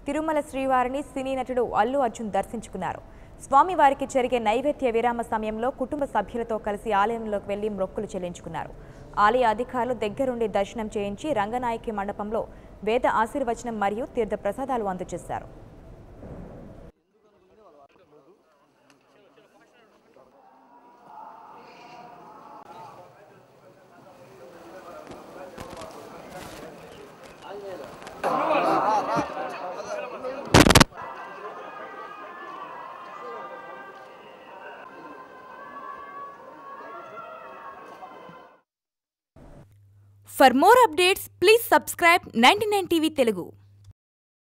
తిరుమల శ్రీవారిని సినీ నటుడు అల్లు అర్జున్ దర్శించుకున్నారు స్వామివారికి జరిగే నైవేద్య విరామ సమయంలో కుటుంబ సభ్యులతో కలిసి ఆలయంలోకి వెళ్లి మొక్కులు చెల్లించుకున్నారు ఆలయ అధికారులు దగ్గరుండి దర్శనం చేయించి రంగనాయకి మండపంలో వేద ఆశీర్వచనం మరియు తీర్థ ప్రసాదాలు అందజేశారు For more updates, please subscribe 99 TV Telugu.